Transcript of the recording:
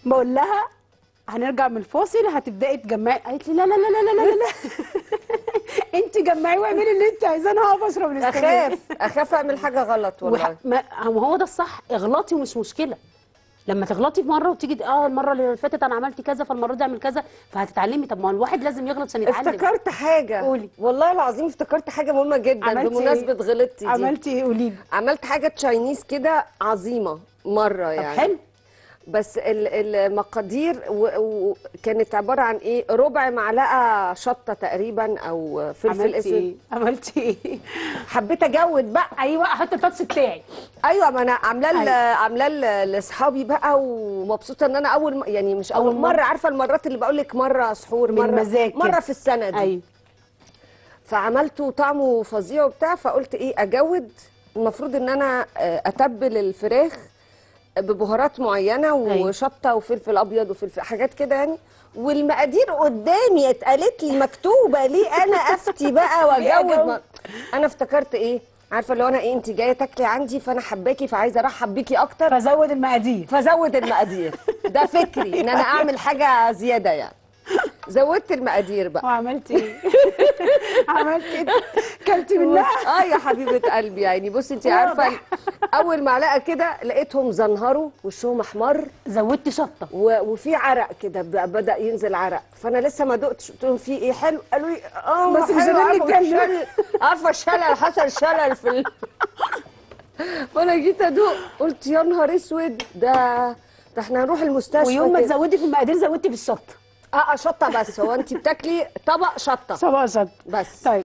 بقول لها هنرجع من الفاصل هتبداي تجمعي قالت لي لا لا لا لا لا لا لا انت جمعي واعملي اللي انت عايزاه انا هقف اشرب الاستاذ اخاف اخاف اعمل حاجه غلط والله وح... ما ما هو ده الصح اغلطي ومش مشكله لما تغلطي في مره وتيجي اه المره اللي فاتت انا عملت كذا فالمره دي اعمل كذا فهتتعلمي طب ما هو الواحد لازم يغلط عشان يتعلم افتكرت حاجه قولي. والله العظيم افتكرت حاجه مهمه جدا عملتي بمناسبه إيه؟ غلطتي دي عملتي ايه قولي لي عملت حاجه تشاينيز كده عظيمه مره طب يعني حلو بس ال- المقادير وكانت عباره عن ايه ربع معلقه شطه تقريبا او فلفل عملتي اسود ايه عملتي ايه حبيت اجود بقى ايوه احط التاتش بتاعي ايوه ما انا عاملاه ل- أيوة. عاملاه ل- لاصحابي بقى ومبسوطه ان انا اول م- يعني مش اول أول مرة. مره عارفه المرات اللي بقول لك مره سحور مره بالمزاج كده. مره في السنه دي ايوه فعملته طعمه فظيع وبتاع فقلت ايه اجود المفروض ان انا آه، اتبل الفراخ ببهارات معينه أيوة. وشطه وفلفل ابيض وفلفل حاجات كده يعني والمقادير قدامي اتقالت لي مكتوبه ليه انا افتي بقى واجود أجود؟ ما- انا افتكرت ايه عارفه لو انا ايه انت جايه تاكلي عندي فانا حباكي فعايزه ارحب بيكي اكتر فزود المقادير فزود المقادير ده فكري ان انا اعمل حاجه زياده يعني زودت المقادير بقى وعملتي ايه عملتي ايه كلتي منها اه يا حبيبه قلبي يعني بصي انت عارفه اول معلقه كده لقيتهم زنهروا وشهم احمر زودتي شطه و- وفي عرق كده ب- بدا ينزل عرق فانا لسه ما دقتش قلت لهم في ايه حلو قالوا لي اه بس مش حلو، هنقول لك عارفة جنة. الشلل- عارفه الشلل حصل شلل في ال... فانا جيت ادوق قلت يا نهار اسود ده ده احنا هنروح المستشفى ويوم ما كده. تزودي في المقادير زودتي في الشطه اه آه، شطه بس هو انت بتاكلي طبق شطه صباح شطه بس طيب